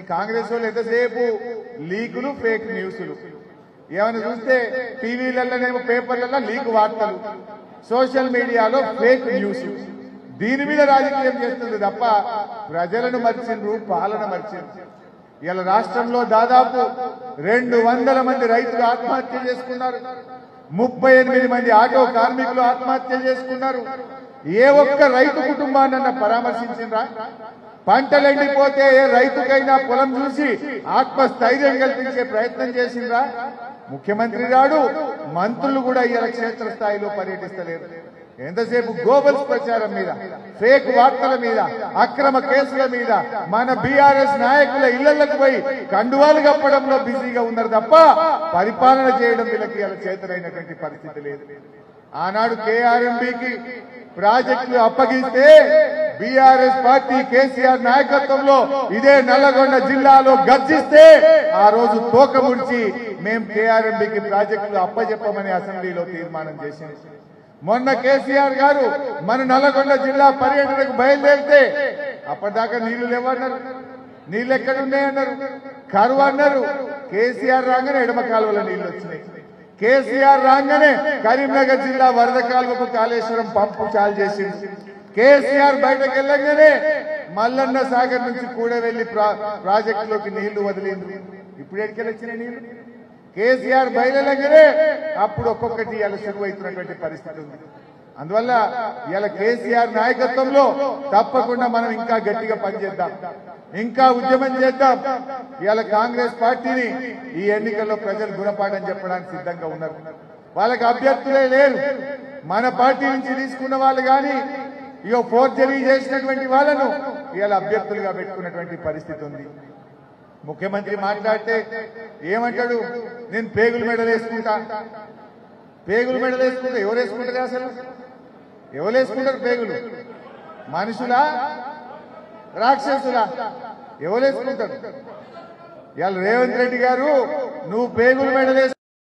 కాంగ్రెస్ వాళ్ళు ఎంతసేపు లీకులు ఫేక్ న్యూస్లు ఏమైనా చూస్తే టీవీలలోనేమో పేపర్లలో లీక్ వార్తలు సోషల్ మీడియాలో ఫేక్ న్యూస్ దీని మీద రాజకీయం చేస్తుంది తప్ప ప్రజలను మర్చిండ్రు పాలన మర్చిండ్రు ఇలా రాష్ట్రంలో దాదాపు రెండు వందల మంది రైతులు ఆత్మహత్య చేసుకున్నారు ముప్పై ఎనిమిది మంది ఆటో కార్మికులు ఆత్మహత్య చేసుకున్నారు ఏ ఒక్క రైతు కుటుంబాన్నన్నా పరామర్శించిండ్రా పంటలు ఎండిపోతే ఏ రైతుకైనా పొలం చూసి ఆత్మస్థైర్యం కల్పించే ప్రయత్నం చేసిండ్రా ముఖ్యమంత్రి రాడు మంత్రులు కూడా ఇలా క్షేత్రస్థాయిలో పర్యటిస్తలేరు ఎంతసేపు గోబల్స్ ప్రచారం మీద ఫేక్ వార్తల మీద అక్రమ కేసుల మీద మన బీఆర్ఎస్ నాయకుల ఇళ్లకు పోయి కండువాలు కప్పడంలో బిజీగా ఉన్నారు తప్ప పరిపాలన చేయడం వీళ్ళకి ఇలా చేతనైనటువంటి పరిస్థితి లేదు ఆనాడు కేఆర్ఎంబికి ప్రాజెక్టులు అప్పగిస్తే బీఆర్ఎస్ పార్టీ కేసీఆర్ నాయకత్వంలో ఇదే నల్లగొండ జిల్లాలో గర్జిస్తే ఆ రోజు తోక ముడిచి మేం కేఆర్ఎంబికి ప్రాజెక్టులు అప్పజెప్పమని అసెంబ్లీలో తీర్మానం చేసింది మొన్న కేసీఆర్ గారు మన నల్లగొండ జిల్లా పర్యటనకు బయలుదేరితే అప్పటిదాకా నీళ్లు లేవన్నారు నీళ్లు ఎక్కడున్నాయన్నారు కరువు అన్నారు కేసీఆర్ రాగానే ఎడమ కాలువల నీళ్లు వచ్చినాయి కేసీఆర్ రాగానే కరీంనగర్ జిల్లా వరద కాలువకు కాళేశ్వరం పంపు చాలు చేసింది కేసీఆర్ బయటకు వెళ్ళగానే మల్లన్న సాగర్ నుంచి కూడా వెళ్లి ప్రాజెక్టులోకి నీళ్లు వదిలింది ఇప్పుడు ఎక్కడికి వచ్చినాయి నీళ్లు కేసీఆర్ బయలుదేరగానే అప్పుడు ఒక్కొక్కటి ఇలా శురువైతున్నటువంటి పరిస్థితి ఉంది అందువల్ల ఇలా కేసీఆర్ నాయకత్వంలో తప్పకుండా మనం ఇంకా గట్టిగా పనిచేద్దాం ఇంకా ఉద్యమం చేద్దాం ఇవాళ కాంగ్రెస్ పార్టీని ఈ ఎన్నికల్లో ప్రజలు గుణపాఠం చెప్పడానికి సిద్ధంగా ఉన్నారు వాళ్ళకి అభ్యర్థులే లేరు మన పార్టీ నుంచి తీసుకున్న వాళ్ళు కానీ ఇక ఫోర్జరీ చేసినటువంటి వాళ్ళను ఇవాళ అభ్యర్థులుగా పెట్టుకున్నటువంటి పరిస్థితి ఉంది ముఖ్యమంత్రి మాట్లాడితే ఏమంటాడు నేను పేగులు మెడలు వేసుకుంటా పేగులు మెడలు వేసుకుంటా ఎవరు వేసుకుంటారు అసలు ఎవరు వేసుకుంటారు పేగులు మనుషులా రాక్షసులా ఎవరు వేసుకుంటారు ఇవాళ రేవంత్ రెడ్డి గారు నువ్వు పేగులు మెడలు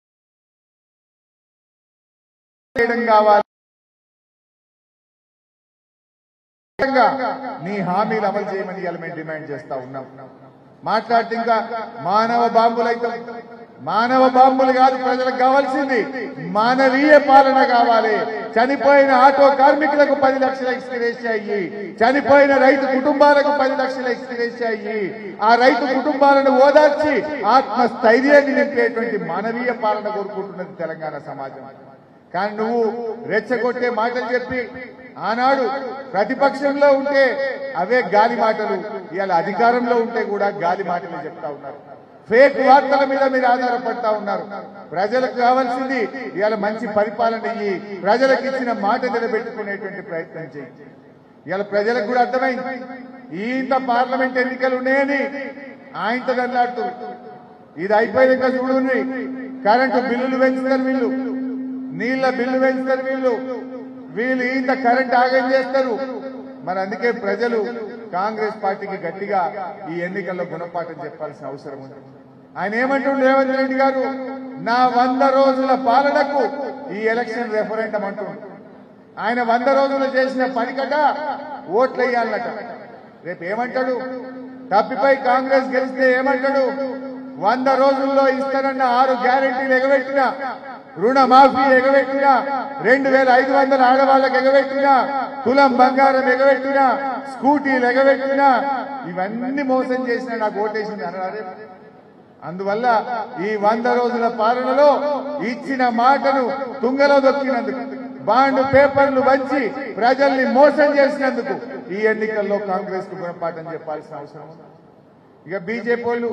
వేయడం కావాలి నీ హామీలు అమలు చేయమని ఇవాళ మేము డిమాండ్ చేస్తా ఉన్నాం మాట్లాడితే ఇంకా మానవ బాంబులు అయితే మానవ బాంబులు కాదు ప్రజలకు కావాల్సింది మానవీయ పాలన కావాలి చనిపోయిన ఆటో కార్మికులకు పది లక్షల ఎక్స్గ్రేస్ అయ్యి చనిపోయిన రైతు కుటుంబాలకు పది లక్షల ఎక్స్గ్రేస్ అయ్యి ఆ రైతు కుటుంబాలను ఓదార్చి ఆత్మస్థైర్యాన్ని నింపేటువంటి మానవీయ పాలన కోరుకుంటున్నది తెలంగాణ సమాజం కానీ నువ్వు రెచ్చగొట్టే మాటలు చెప్పి ఆనాడు ప్రతిపక్షంలో ఉంటే అవే గాలి మాటలు ఇవాళ అధికారంలో ఉంటే కూడా గాలి మాటలు చెప్తా ఉన్నారు ఫేక్ వార్తల మీద మీరు ఆధారపడతా ఉన్నారు ప్రజలకు కావాల్సింది ఇవాళ మంచి పరిపాలన ఇయ్యి ప్రజలకు ఇచ్చిన మాట నిలబెట్టుకునేటువంటి ప్రయత్నం చేయి ఇవాళ ప్రజలకు కూడా అర్థమైంది ఇంత పార్లమెంట్ ఎన్నికలు ఉన్నాయని ఆయనతో అన్నట్టు ఇది అయిపోయాక చూడండి కరెంటు బిల్లులు పెంచుతారు వీళ్ళు నీళ్ల బిల్లు పెంచుతారు వీళ్ళు వీళ్ళు ఇంత కరెంట్ ఆగం చేస్తారు మరి అందుకే ప్రజలు కాంగ్రెస్ పార్టీకి గట్టిగా ఈ ఎన్నికల్లో గుణపాఠం చెప్పాల్సిన అవసరం ఉంది ఆయన ఏమంటుండే రేవంత్ రెడ్డి గారు నా వంద రోజుల పాలనకు ఈ ఎలక్షన్ రెఫరెండం అంటుండు ఆయన వంద రోజులు చేసిన పనికట ఓట్లు వేయాలట రేపు ఏమంటాడు తప్పిపై కాంగ్రెస్ గెలిస్తే ఏమంటాడు వంద రోజుల్లో ఇస్తానన్న ఆరు గ్యారెంటీలు ఎగబెట్టిన రుణమాఫీ ఎగబెట్టిన రెండు వేల ఐదు వందల ఆడవాళ్ళకి ఎగబెట్టిన తులం బంగారం ఎగబెట్టిన స్కూటీలు ఎగబెట్టిన ఇవన్నీ మోసం చేసిన నాకు ఓటేసింది అన్నారే అందువల్ల ఈ వంద రోజుల పాలనలో ఇచ్చిన మాటను తుంగలో దొక్కినందుకు బాండ్ పేపర్లు వంచి ప్రజల్ని మోసం చేసినందుకు ఈ ఎన్నికల్లో కాంగ్రెస్ కు గుణపాఠం చెప్పాల్సిన అవసరం ఉంది ఇక బీజేపీ వాళ్ళు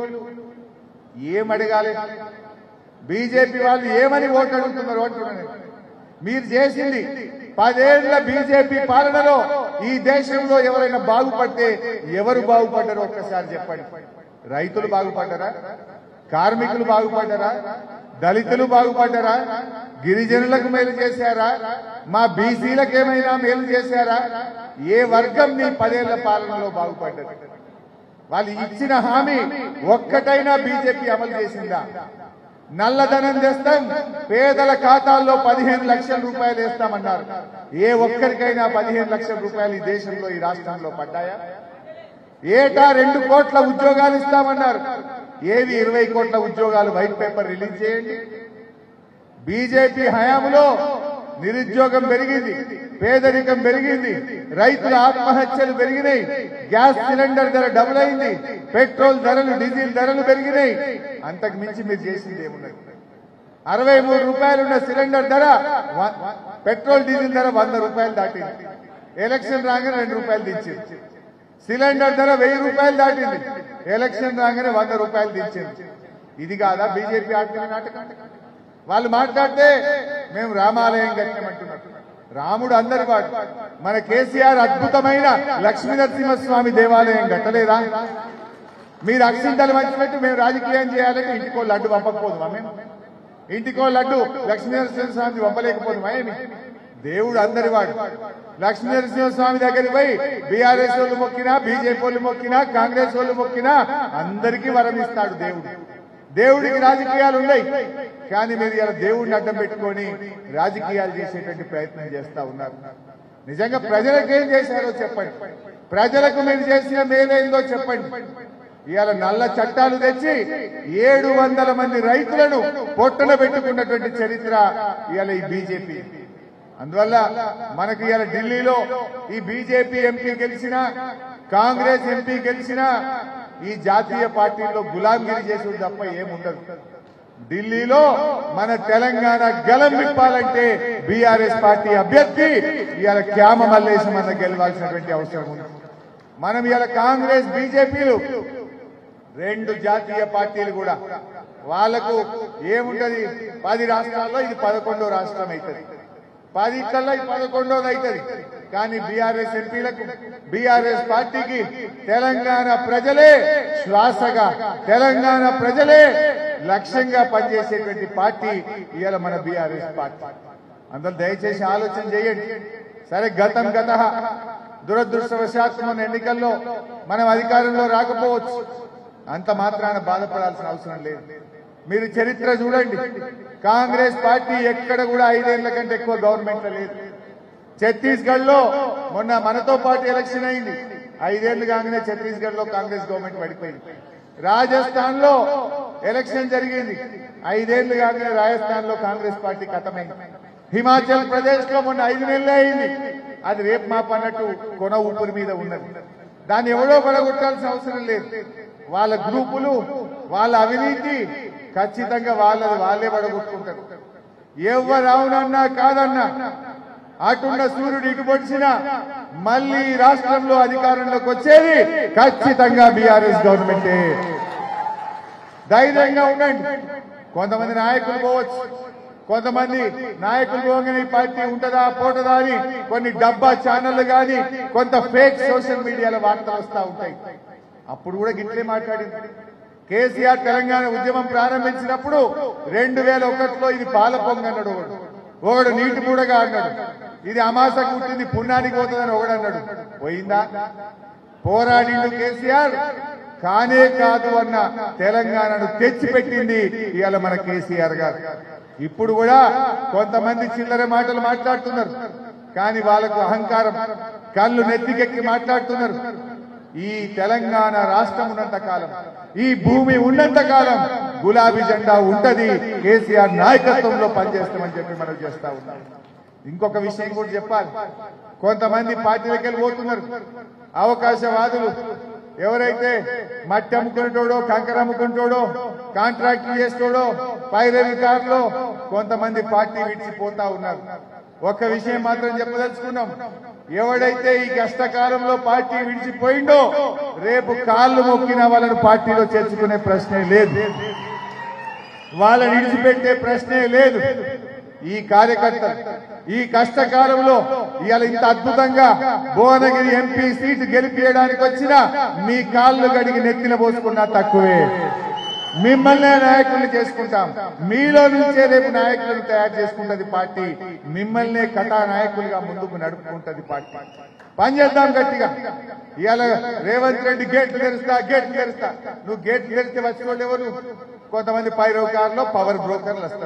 ఏం అడగాలి బీజేపీ వాళ్ళు ఏమని ఓటు అడుగుతున్నారు అంటున్నాను మీరు చేసింది పదేళ్ల బీజేపీ పాలనలో ఈ దేశంలో ఎవరైనా బాగుపడితే ఎవరు బాగుపడ్డారో ఒక్కసారి చెప్పండి రైతులు బాగుపడ్డారా కార్మికులు బాగుపడ్డారా దళితులు బాగుపడ్డారా గిరిజనులకు మేలు చేశారా మా బీసీలకు ఏమైనా మేలు చేశారా ఏ వర్గం నీ పదేళ్ల పాలనలో బాగుపడ్డది వాళ్ళు ఇచ్చిన హామీ ఒక్కటైనా బీజేపీ అమలు చేసిందా నల్లధనం తెస్తాం పేదల ఖాతాల్లో పదిహేను లక్షల రూపాయలు వేస్తామన్నారు ఏ ఒక్కరికైనా పదిహేను లక్షల రూపాయలు ఈ దేశంలో ఈ రాష్ట్రంలో పడ్డాయా ఏటా రెండు కోట్ల ఉద్యోగాలు ఇస్తామన్నారు ఏవి ఇరవై కోట్ల ఉద్యోగాలు వైట్ పేపర్ రిలీజ్ చేయండి బీజేపీ హయాంలో నిరుద్యోగం పెరిగింది పేదరికం పెరిగింది రైతుల ఆత్మహత్యలు పెరిగినాయి గ్యాస్ సిలిండర్ ధర డబుల్ అయింది పెట్రోల్ ధరలు డీజిల్ ధరలు పెరిగినాయి అంతకు మించి మీరు చేసింది ఏమున్నది అరవై మూడు రూపాయలున్న సిలిండర్ ధర వ- పెట్రోల్ డీజిల్ ధర వంద రూపాయలు దాటింది ఎలక్షన్ రాగానే రెండు రూపాయలు దించింది సిలిండర్ ధర వెయ్యి రూపాయలు దాటింది ఎలక్షన్ రాగానే వంద రూపాయలు దించింది ఇది కాదా బీజేపీ ఆడుతున్న నాటకం వాళ్ళు మాట్లాడితే మేము రామాలయం కట్టినామంటున్నారు రాముడు అందరి వాడు మన కేసీఆర్ అద్భుతమైన లక్ష్మీ నరసింహస్వామి దేవాలయం కట్టలేదా మీరు అక్షింతలు మంచిపెట్టి మేము రాజకీయం చేయాలంటే ఇంటికో లడ్డు పంపకపోదుమా మేము ఇంటికో లడ్డు లక్ష్మీ నరసింహస్వామి పంపలేకపోదుమా ఏమి దేవుడు అందరి వాడు లక్ష్మీ నరసింహస్వామి దగ్గరికి పోయి బీఆర్ఎస్ వాళ్ళు మొక్కినా బీజేపీ వాళ్ళు మొక్కినా కాంగ్రెస్ వాళ్ళు మొక్కినా అందరికీ వరం ఇస్తాడు దేవుడు దేవుడికి రాజకీయాలు ఉన్నాయి కానీ మీరు ఇలా దేవుడిని అడ్డం పెట్టుకొని రాజకీయాలు చేసేటువంటి ప్రయత్నం చేస్తా ఉన్నారు నిజంగా ప్రజలకు ఏం చేశారో చెప్పండి ప్రజలకు మీరు చేసిన మేలేందో చెప్పండి ఇవాళ నల్ల చట్టాలు తెచ్చి ఏడు వందల మంది రైతులను పొట్టన పెట్టుకున్నటువంటి చరిత్ర ఇవాళ ఈ బీజేపీ అందువల్ల మనకు ఇవాళ ఢిల్లీలో ఈ బీజేపీ ఎంపీ గెలిచినా కాంగ్రెస్ ఎంపీ గెలిచినా ఈ జాతీయ పార్టీల్లో గులాంగిరి చేసుడు తప్ప ఏముండదు ఢిల్లీలో మన తెలంగాణ గలం విప్పాలంటే బీఆర్ఎస్ పార్టీ అభ్యర్థి ఇవాళ క్యామ మల్లేశం అన్న గెలవాల్సినటువంటి అవసరం ఉంది మనం ఇవాళ కాంగ్రెస్ బీజేపీలు రెండు జాతీయ పార్టీలు కూడా వాళ్లకు ఏముంటది పది రాష్ట్రాల్లో ఇది పదకొండో రాష్ట్రం అవుతుంది పది కల్లా ఇది పదకొండోది అవుతుంది కానీ బీఆర్ఎస్ ఎంపీలకు బీఆర్ఎస్ పార్టీకి తెలంగాణ ప్రజలే శ్వాసగా తెలంగాణ ప్రజలే లక్ష్యంగా పనిచేసేటువంటి పార్టీ ఇవాళ మన బీఆర్ఎస్ పార్టీ అందరూ దయచేసి ఆలోచన చేయండి సరే గతం గత దురదృష్టవశాత్తు మన ఎన్నికల్లో మనం అధికారంలో రాకపోవచ్చు అంత మాత్రాన బాధపడాల్సిన అవసరం లేదు మీరు చరిత్ర చూడండి కాంగ్రెస్ పార్టీ ఎక్కడ కూడా ఐదేళ్ల కంటే ఎక్కువ గవర్నమెంట్ లేదు ఛత్తీస్గఢ్ లో మొన్న మనతో పాటు ఎలక్షన్ అయింది ఐదేళ్లు కాగానే ఛత్తీస్గఢ్ లో కాంగ్రెస్ గవర్నమెంట్ పడిపోయింది రాజస్థాన్ లో ఎలక్షన్ జరిగింది ఐదేళ్లు కాగానే రాజస్థాన్ లో కాంగ్రెస్ పార్టీ ఖతమైంది హిమాచల్ ప్రదేశ్ లో మొన్న ఐదు నెలలే అయింది అది రేపు మాపు అన్నట్టు కొన ఊపిరి మీద ఉన్నది దాన్ని ఎవడో పడగొట్టాల్సిన అవసరం లేదు వాళ్ళ గ్రూపులు వాళ్ళ అవినీతి ఖచ్చితంగా వాళ్ళది వాళ్ళే పడగొట్టుకుంటారు ఎవరు అవునన్నా కాదన్నా అటున్న సూర్యుడు ఇటు పొడిచినా మళ్ళీ ఈ రాష్ట్రంలో అధికారంలోకి వచ్చేది ఖచ్చితంగా బీఆర్ఎస్ గవర్నమెంటే ధైర్యంగా ఉండండి కొంతమంది నాయకులు పోవచ్చు కొంతమంది నాయకులు పోగానే ఈ పార్టీ ఉంటదా పోటదా అని కొన్ని డబ్బా ఛానళ్లు గాని కొంత ఫేక్ సోషల్ మీడియాలో వార్తలు వస్తా ఉంటాయి అప్పుడు కూడా గిట్లే మాట్లాడింది కేసీఆర్ తెలంగాణ ఉద్యమం ప్రారంభించినప్పుడు రెండు వేల ఒకటిలో ఇది పాల పొంగ అన్నాడు ఒకడు ఒకడు నీటి మూడగా అన్నాడు ఇది అమాస కుట్టింది పుణ్యానికి పోతుందని ఒకడు అన్నాడు పోయిందా పోరాడిండు కేసీఆర్ కానే కాదు అన్న తెలంగాణను తెచ్చిపెట్టింది ఇవాళ మన కేసీఆర్ గారు ఇప్పుడు కూడా కొంతమంది చిల్లర మాటలు మాట్లాడుతున్నారు కానీ వాళ్ళకు అహంకారం కళ్ళు నెత్తికెక్కి మాట్లాడుతున్నారు ఈ తెలంగాణ రాష్ట్రం ఉన్నంత కాలం ఈ భూమి ఉన్నంత కాలం గులాబీ జెండా ఉంటది కేసీఆర్ నాయకత్వంలో పనిచేస్తామని చెప్పి మనం చేస్తా ఉన్నాం ఇంకొక విషయం కూడా చెప్పాలి కొంతమంది పార్టీలకు వెళ్ళి పోతున్నారు అవకాశవాదులు ఎవరైతే మట్టి అమ్ముకునేటోడో కంకర అమ్ముకునేటోడో కాంట్రాక్ట్ చేసేటోడో పైరవి కార్లో కొంతమంది పార్టీ విడిచిపోతా ఉన్నారు ఒక్క విషయం మాత్రం చెప్పదలుచుకున్నాం ఎవడైతే ఈ కష్టకాలంలో పార్టీ విడిచిపోయిండో రేపు కాళ్ళు మొక్కిన వాళ్ళను పార్టీలో చేర్చుకునే ప్రశ్నే లేదు వాళ్ళని విడిచిపెట్టే ప్రశ్నే లేదు ఈ కార్యకర్తలు ఈ కష్టకాలంలో ఇవాళ ఇంత అద్భుతంగా భువనగిరి ఎంపీ సీటు గెలిపియడానికి వచ్చిన మీ కాళ్ళు గడిగి నెత్తిన పోసుకున్నా తక్కువే మిమ్మల్నే నాయకుల్ని చేసుకుంటాం మీలో నుంచే రేపు నాయకులను తయారు చేసుకుంటది పార్టీ మిమ్మల్నే కథా నాయకులుగా ముందుకు నడుపుకుంటది పార్టీ పనిచేద్దాం గట్టిగా ఇవాళ రేవంత్ రెడ్డి గేట్లు తెరుస్తా గేట్లు తెరుస్తా నువ్వు గేట్లు తెరిస్తే వచ్చిన వాళ్ళు ఎవరు కొంతమంది పైరోకారులో పవర్ బ్రోకర్లు వస్తారు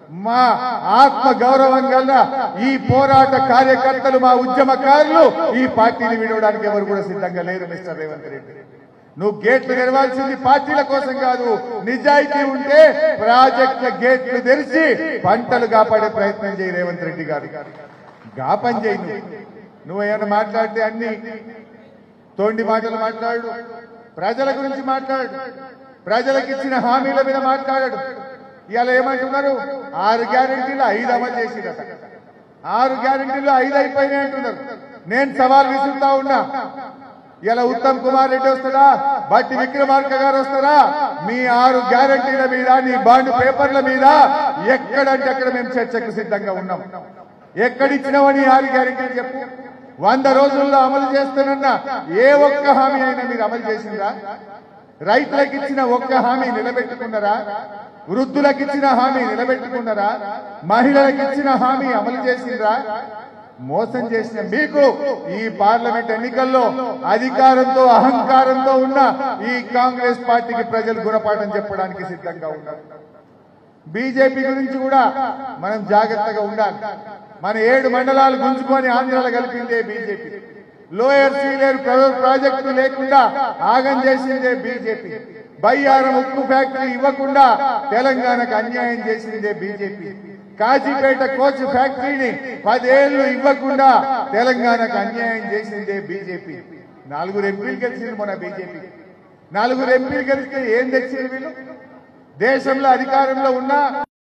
మా ఆత్మ గౌరవం గల ఈ పోరాట కార్యకర్తలు మా ఉద్యమకారులు ఈ పార్టీని విడవడానికి ఎవరు కూడా సిద్ధంగా లేరు మిస్టర్ రేవంత్ రెడ్డి నువ్వు గేట్లు తెరవాల్సింది పార్టీల కోసం కాదు నిజాయితీ ఉంటే ప్రాజెక్టుల గేట్లు తెరిచి పంటలు కాపాడే ప్రయత్నం చేయి రేవంత్ రెడ్డి గారు గా పని చేయి నువ్వు నువ్వు ఏమైనా మాట్లాడితే అన్ని తోండి మాటలు మాట్లాడు ప్రజల గురించి మాట్లాడు ప్రజలకు ఇచ్చిన హామీల మీద మాట్లాడాడు ఇవాళ ఏమంటున్నారు ఆరు గ్యారెంటీలు ఐదు అమలు చేసిరట ఆరు గ్యారెంటీలు ఐదు అయిపోయినాయి అంటున్నారు నేను సవాల్ విసురుతా ఉన్నా ఇలా ఉత్తమ్ కుమార్ రెడ్డి వస్తాడా బట్టి విక్రమార్క గారు వస్తారా మీ ఆరు గ్యారెంటీల మీద నీ బాండ్ పేపర్ల మీద ఎక్కడంటే అక్కడ మేము చర్చకు సిద్ధంగా ఉన్నాం ఎక్కడిచ్చినావని ఆరు గ్యారెంటీలు చెప్పు వంద రోజుల్లో అమలు చేస్తానన్న ఏ ఒక్క హామీ అయినా మీరు అమలు చేసిందా రైతులకు ఇచ్చిన ఒక్క హామీ నిలబెట్టుకున్నారా వృద్ధులకు ఇచ్చిన హామీ నిలబెట్టుకున్నారా మహిళలకు ఇచ్చిన హామీ అమలు చేసిండ్రా మోసం చేసిన మీకు ఈ పార్లమెంట్ ఎన్నికల్లో అధికారంతో అహంకారంతో ఉన్న ఈ కాంగ్రెస్ పార్టీకి ప్రజలు గుణపాఠం చెప్పడానికి సిద్ధంగా ఉన్నారు బీజేపీ గురించి కూడా మనం జాగ్రత్తగా ఉండాలి మన ఏడు మండలాలు గుంజుకొని ఆంధ్రాలో కలిపిందే బీజేపీ లోయర్ సీలేరు ప్రాజెక్టు లేకుండా ఆగం చేసిందే బీజేపీ బయ్యారం ఉక్కు ఫ్యాక్టరీ ఇవ్వకుండా తెలంగాణకు అన్యాయం చేసిందే బీజేపీ కాజీపేట కోచ్ ఫ్యాక్టరీని పదేళ్లు ఇవ్వకుండా తెలంగాణకు అన్యాయం చేసిందే బీజేపీ నలుగురు ఎంపీలు గెలిచింది మన బీజేపీ నలుగురు ఎంపీలు గెలిస్తే ఏం తెచ్చింది వీళ్ళు దేశంలో అధికారంలో ఉన్నా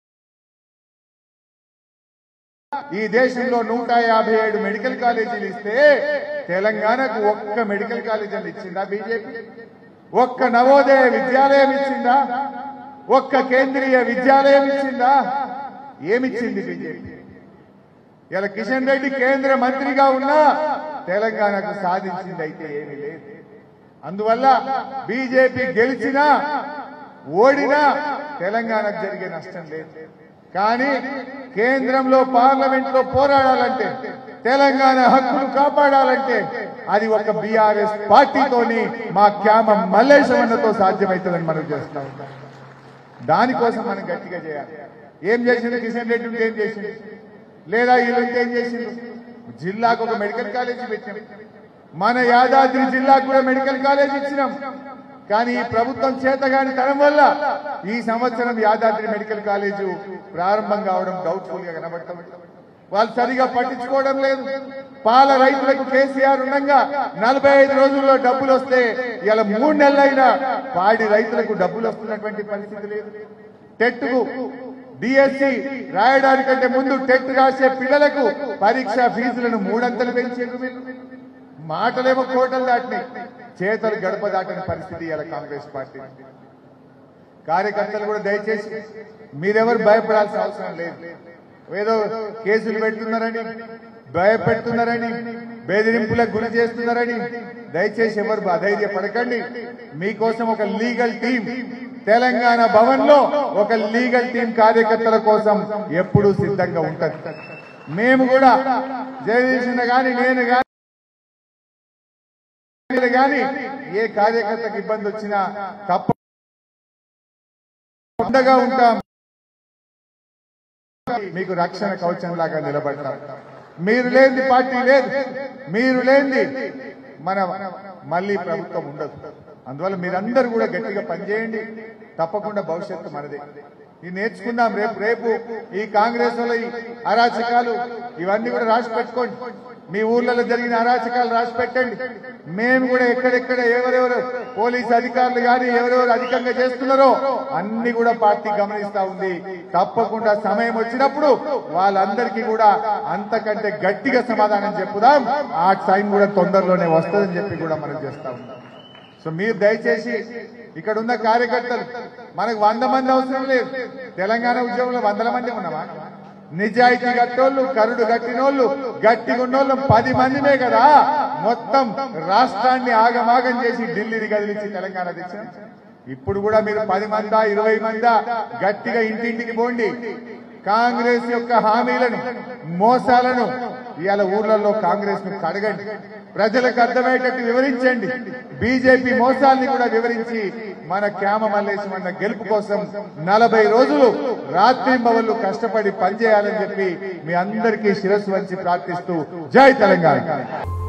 ఈ దేశంలో నూట యాభై ఏడు మెడికల్ కాలేజీలు ఇస్తే తెలంగాణకు ఒక్క మెడికల్ కాలేజీలు ఇచ్చిందా బీజేపీ ఒక్క నవోదయ విద్యాలయం ఇచ్చిందా ఒక్క కేంద్రీయ విద్యాలయం ఇచ్చిందా ఏమిచ్చింది బీజేపీ ఇలా కిషన్ రెడ్డి కేంద్ర మంత్రిగా ఉన్నా తెలంగాణకు సాధించింది అయితే ఏమీ లేదు అందువల్ల బీజేపీ గెలిచినా ఓడినా తెలంగాణకు జరిగే నష్టం లేదు కానీ కేంద్రంలో పార్లమెంట్ లో పోరాడాలంటే తెలంగాణ హక్కులు కాపాడాలంటే అది ఒక బీఆర్ఎస్ పార్టీతోని మా క్యామ మల్లేశమన్నతో సాధ్యమవుతుందని మనం చేస్తాం దానికోసం మనం గట్టిగా చేయాలి ఏం చేసింది కిషన్ రెడ్డి ఉంటే ఏం చేసింది లేదా వీళ్ళుంటే ఏం చేసింది జిల్లాకు ఒక మెడికల్ కాలేజీ పెట్టాం మన యాదాద్రి జిల్లాకు కూడా మెడికల్ కాలేజ్ ఇచ్చినాం కానీ ఈ ప్రభుత్వం చేతగాని తనం వల్ల ఈ సంవత్సరం యాదాద్రి మెడికల్ కాలేజు ప్రారంభం కావడం డౌట్ఫుల్ గా కనబడతాం వాళ్ళు సరిగా పట్టించుకోవడం లేదు పాల రైతులకు కేసీఆర్ ఉండగా నలభై ఐదు రోజుల్లో డబ్బులు వస్తే ఇలా మూడు నెలలైనా పాడి రైతులకు డబ్బులు వస్తున్నటువంటి పరిస్థితి లేదు టెట్కు డిఎస్సి రాయడానికంటే ముందు టెట్ రాసే పిల్లలకు పరీక్ష ఫీజులను మూడంతలు పెంచారు వీళ్ళు మాటలేమో కోటలు దాటినాయి చేతలు గడప దాటిన పరిస్థితి ఇలా కాంగ్రెస్ పార్టీ కార్యకర్తలు కూడా దయచేసి మీరెవరు భయపడాల్సిన అవసరం లేదు ఏదో కేసులు పెడుతున్నారని భయపెడుతున్నారని బెదిరింపులకు గురి చేస్తున్నారని దయచేసి ఎవరు అధైర్య పడకండి మీకోసం ఒక లీగల్ టీం తెలంగాణ భవన్ లో ఒక లీగల్ టీం కార్యకర్తల కోసం ఎప్పుడూ సిద్ధంగా ఉంటది మేము కూడా జగదీష్ గాని నేను గాని గాని ఏ కార్యకర్తకు ఇబ్బంది వచ్చినా తప్ప అండగా ఉంటాం మీకు రక్షణ కవచం లాగా నిలబడతాం మీరు లేని పార్టీ లేదు మీరు లేని మన మళ్ళీ ప్రభుత్వం ఉండదు అందువల్ల మీరందరూ కూడా గట్టిగా పనిచేయండి తప్పకుండా భవిష్యత్తు మనదే ఇది నేర్చుకుందాం రేపు రేపు ఈ కాంగ్రెస్ వల్ల ఈ అరాచకాలు ఇవన్నీ కూడా రాసి పెట్టుకోండి మీ ఊర్లలో జరిగిన అరాచకాలు రాసి పెట్టండి మేము కూడా ఎక్కడెక్కడ ఎవరెవరు పోలీస్ అధికారులు కానీ ఎవరెవరు అధికంగా చేస్తున్నారో అన్ని కూడా పార్టీ గమనిస్తా ఉంది తప్పకుండా సమయం వచ్చినప్పుడు వాళ్ళందరికీ కూడా అంతకంటే గట్టిగా సమాధానం చెప్పుదాం ఆ టైం కూడా తొందరలోనే వస్తుందని చెప్పి కూడా మనం చేస్తా ఉన్నాం సో మీరు దయచేసి ఇక్కడ ఉన్న కార్యకర్తలు మనకు వంద మంది అవసరం లేదు తెలంగాణ ఉద్యమంలో వందల మంది ఉన్నామా నిజాయితీ గట్టోళ్ళు కరుడు గట్టినోళ్ళు గట్టిగున్నోళ్ళు పది మందినే కదా మొత్తం రాష్ట్రాన్ని ఆగమాగం చేసి ఢిల్లీని కదిలించి తెలంగాణ తెచ్చాం ఇప్పుడు కూడా మీరు పది మందా ఇరవై మందా గట్టిగా ఇంటింటికి పోండి కాంగ్రెస్ యొక్క హామీలను మోసాలను ఇవాళ ఊర్లలో కాంగ్రెస్ ను కడగండి ప్రజలకు అర్థమయ్యేటట్టు వివరించండి బీజేపీ మోసాల్ని కూడా వివరించి మన క్యామ మల్లేశమన్న గెలుపు కోసం నలభై రోజులు రాత్రింబవళ్ళు కష్టపడి పనిచేయాలని చెప్పి మీ అందరికీ శిరస్సు వంచి ప్రార్థిస్తూ జై తెలంగాణ